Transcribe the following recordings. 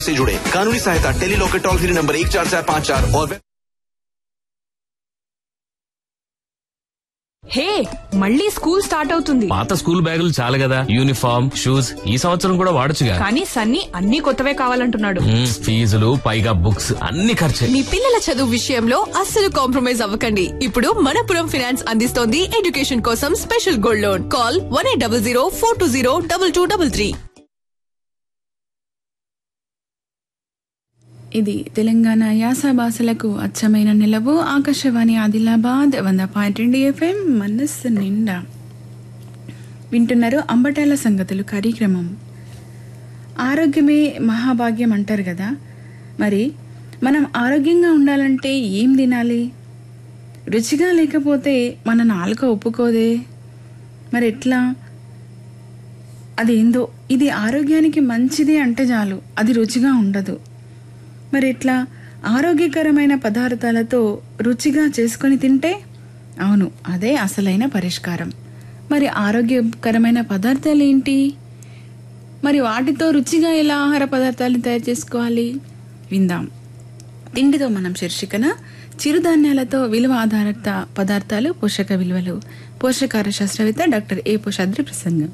से जुड़े कानूनी सहायता टेली लॉ के टोल फ्री नंबर एक चार चार पाँच चार और वेब- హే మళ్ళీ స్కూల్ స్టార్ట్ అవుతుంది పాత స్కూల్ బ్యాగులు చాలు కదా యూనిఫామ్ షూస్ ఈ సంవత్సరం కూడా వాడొచ్చుగా కానీ సన్నీ అన్ని కొత్తవే కావాలంటున్నాడు మ్మ్, ఫీజులు పైగా బుక్స్ అన్ని ఖర్చే మీ పిల్లల చదువు విషయంలో అస్సలు కాంప్రమైజ్ అవ్వకండి ఇప్పుడు మనపురం ఫైనాన్స్ అందిస్తోంది ఎడ్యుకేషన్ కోసం special gold loan call one eight double zero four two zero double two double three ఇది తెలంగాణ యాస భాషలకు అచ్చమైన నిలవు ఆకాశవాణి ఆదిలాబాద్ వంద పాయింట్ రెండు ఎఫ్ఎం మనస్సు నిండా వింటున్నారు అంబటాల సంగతులు కార్యక్రమం ఆరోగ్యమే మహాభాగ్యం అంటారు కదా మరి మనం ఆరోగ్యంగా ఉండాలంటే ఏం తినాలి రుచిగా లేకపోతే మన నాలుక ఒప్పుకోదే మరి ఎట్లా అదేందో ఇది ఆరోగ్యానికి మంచిది అంటే చాలు అది రుచిగా ఉండదు మరి ఎట్లా ఆరోగ్యకరమైన పదార్థాలతో రుచిగా చేసుకొని తింటే అవును అదే అసలైన పరిష్కారం మరి ఆరోగ్యకరమైన పదార్థాలు ఏంటి మరి వాటితో రుచిగా ఎలా ఆహార పదార్థాలు తయారు చేసుకోవాలి విందాం తిండితో మనం శీర్షికన చిరుధాన్యాలతో విలువ ఆధారిత పదార్థాలు పోషక విలువలు పోషకార శాస్త్రవేత్త డాక్టర్ ఏ పోషాద్రి ప్రసంగం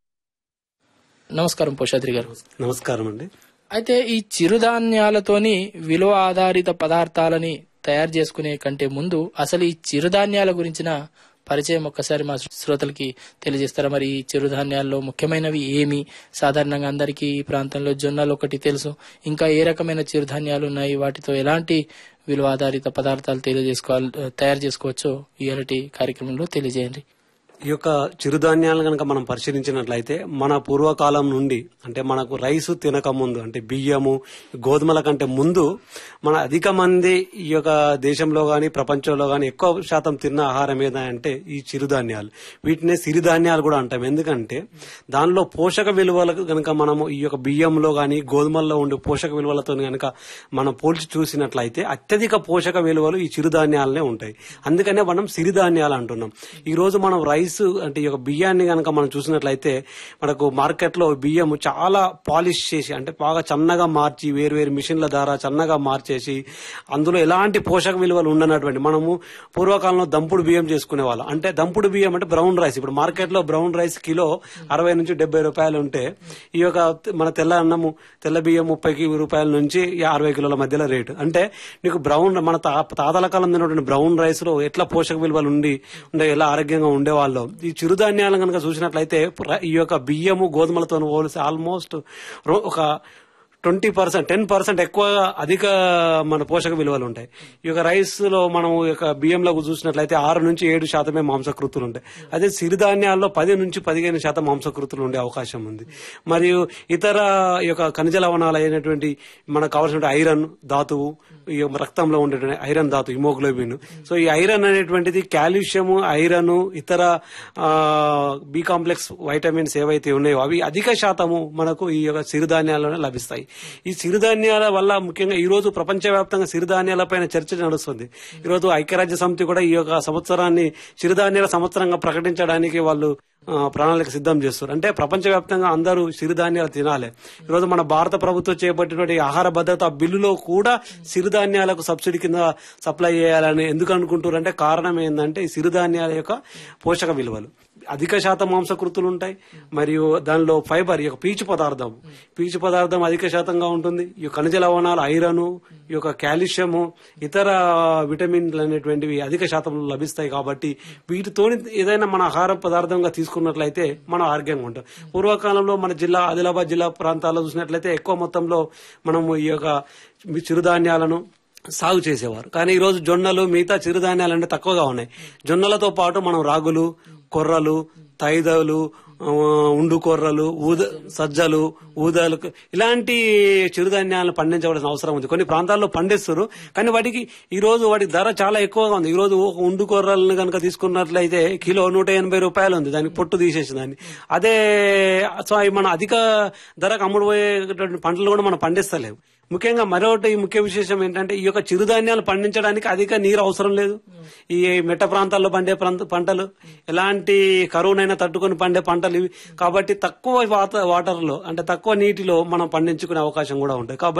నమస్కారం పోషాద్రి గారు నమస్కారం అండి అయితే ఈ చిరుధాన్యాలతోని విలువ ఆధారిత పదార్థాలని తయారు చేసుకునే కంటే ముందు అసలు ఈ చిరుధాన్యాల గురించిన పరిచయం ఒక్కసారి మా శ్రోతలకి తెలియజేస్తారా మరి ఈ చిరుధాన్యాల్లో ముఖ్యమైనవి ఏమి సాధారణంగా అందరికీ ఈ ప్రాంతంలో జొన్నలు ఒకటి తెలుసు ఇంకా ఏ రకమైన చిరుధాన్యాలు ఉన్నాయి వాటితో ఎలాంటి విలువ ఆధారిత పదార్థాలు తెలియజేసుకోవాలి తయారు చేసుకోవచ్చో ఇలాంటి కార్యక్రమంలో తెలియజేయండి ఈ యొక్క చిరుధాన్యాలను కనుక మనం పరిశీలించినట్లయితే మన పూర్వకాలం నుండి అంటే మనకు రైసు తినక ముందు అంటే బియ్యము గోధుమల కంటే ముందు మన అధిక మంది ఈ యొక్క దేశంలో గాని ప్రపంచంలో గాని ఎక్కువ శాతం తిన్న ఆహారం ఏదంటే ఈ చిరుధాన్యాలు వీటినే సిరిధాన్యాలు కూడా అంటాం ఎందుకంటే దానిలో పోషక విలువలకు కనుక మనము ఈ యొక్క బియ్యంలో గాని గోధుమల్లో ఉండే పోషక విలువలతో కనుక మనం పోల్చి చూసినట్లయితే అత్యధిక పోషక విలువలు ఈ చిరుధాన్యాలనే ఉంటాయి అందుకనే మనం సిరిధాన్యాలు అంటున్నాం ఈ రోజు మనం రైస్ అంటే ఈ యొక్క బియ్యాన్ని కనుక మనం చూసినట్లయితే మనకు మార్కెట్ లో బియ్యం చాలా పాలిష్ చేసి అంటే బాగా చన్నగా మార్చి వేరు వేరు మిషన్ల ద్వారా చన్నగా మార్చేసి అందులో ఎలాంటి పోషక విలువలు ఉండనటువంటి మనము పూర్వకాలంలో దంపుడు బియ్యం చేసుకునే వాళ్ళం అంటే దంపుడు బియ్యం అంటే బ్రౌన్ రైస్ ఇప్పుడు మార్కెట్ లో బ్రౌన్ రైస్ కిలో అరవై నుంచి డెబ్బై రూపాయలు ఉంటే ఈ యొక్క మన తెల్ల అన్నము తెల్ల బియ్యం ముప్పై రూపాయల నుంచి అరవై కిలోల మధ్యలో రేటు అంటే నీకు బ్రౌన్ మన తా- తాతల కాలం తిన్నటువంటి బ్రౌన్ రైస్ లో ఎట్లా పోషక విలువలు ఉండి ఉండే ఎలా ఆరోగ్యంగా ఉండేవాళ్ళు ఈ చిరుధాన్యాలను కనుక చూసినట్లయితే ర- ఈ యొక్క బియ్యము గోధుమలతో పోలిసి ఆల్మోస్ట్ రో- ఒక ట్వంటీ పర్సెంట్ టెన్ పర్సెంట్ ఎక్కువ అధిక మన పోషక విలువలు ఉంటాయి ఈ యొక్క రైస్ లో మనం ఈ యొక్క బియ్యంలో చూసినట్లయితే ఆరు నుంచి ఏడు శాతమే మాంసకృతులు ఉంటాయి అదే సిరిధాన్యాల్లో పది నుంచి పదిహేను శాతం మాంసకృతులు ఉండే అవకాశం ఉంది మరియు ఇతర ఈ యొక్క ఖనిజ లవణాలు అయినటువంటి మనకు కావాల్సిన ఐరన్ ధాతువు ఈ యొక్క రక్తంలో ఉండేటువంటి ఐరన్ ధాతు హిమోగ్లోబిన్ సో ఈ ఐరన్ అనేటువంటిది కాల్షియం ఐరన్ ఇతర బి కాంప్లెక్స్ వైటమిన్స్ ఏవైతే ఉన్నాయో అవి అధిక శాతము మనకు ఈ యొక్క సిరిధాన్యాల్లోనే లభిస్తాయి ఈ సిరిధాన్యాల వల్ల ముఖ్యంగా ఈ రోజు ప్రపంచవ్యాప్తంగా సిరిధాన్యాలపైన చర్చ నడుస్తుంది ఈ రోజు ఐక్యరాజ్య సమితి కూడా ఈ యొక్క సంవత్సరాన్ని సిరిధాన్యాల సంవత్సరంగా ప్రకటించడానికి వాళ్ళు ఆ, ప్రణాళిక సిద్ధం చేస్తారు అంటే ప్రపంచవ్యాప్తంగా అందరూ సిరిధాన్యాలు తినాలి ఈరోజు మన భారత ప్రభుత్వం చేపట్టినటువంటి ఆహార భద్రత బిల్లులో కూడా సిరిధాన్యాలకు సబ్సిడీ కింద సప్లై చేయాలని ఎందుకు అనుకుంటారు అంటే కారణం ఏంటంటే ఈ సిరిధాన్యాల యొక్క పోషక విలువలు అధిక శాతం మాంసకృతులు ఉంటాయి మరియు దానిలో ఫైబర్ ఈ యొక్క పీచు పదార్థం పీచు పదార్థం అధిక శాతంగా ఉంటుంది ఈ యొక్క ఖనిజ లవణాలు ఐరన్ ఈ యొక్క కాల్షియము ఇతర విటమిన్లు అనేటువంటివి అధిక శాతంలో లభిస్తాయి కాబట్టి వీటితోని ఏదైనా మన ఆహార పదార్థంగా తీసుకున్నట్లయితే మనం ఆరోగ్యంగా ఉంటాం పూర్వకాలంలో మన జిల్లా ఆదిలాబాద్ జిల్లా ప్రాంతాల్లో చూసినట్లయితే ఎక్కువ మొత్తంలో మనము ఈ యొక్క చిరుధాన్యాలను సాగు చేసేవారు కానీ ఈ రోజు జొన్నలు మిగతా చిరుధాన్యాలు అంటే తక్కువగా ఉన్నాయి జొన్నలతో పాటు మనం రాగులు కొర్రలు తైదలు ఆ, ఉండు కొర్రలు ఊద సజ్జలు ఊదలు ఇలాంటి చిరుధాన్యాలను పండించవలసిన అవసరం ఉంది కొన్ని ప్రాంతాల్లో పండిస్తారు కానీ వాటికి ఈ రోజు వాటి ధర చాలా ఎక్కువగా ఉంది ఈ రోజు ఒక ఉండు కొర్రలను కనుక తీసుకున్నట్లయితే కిలో నూట ఎనభై రూపాయలు ఉంది దానికి పొట్టు తీసేసి దాన్ని అదే సో అవి మన అధిక ధరకు అమ్ముడు పోయేటువంటి పంటలు కూడా మనం పండిస్తలేము ముఖ్యంగా మరొకటి ముఖ్య విశేషం ఏంటంటే ఈ యొక్క చిరుధాన్యాలు పండించడానికి అధిక నీరు అవసరం లేదు ఈ మెట్ట ప్రాంతాల్లో పండే ప్రాంత పంటలు ఎలాంటి కరువునైనా తట్టుకొని పండే పంటలు ఇవి కాబట్టి తక్కువ వాటర్ లో అంటే తక్కువ నీటిలో మనం పండించుకునే అవకాశం కూడా ఉంటుంది కాబట్టి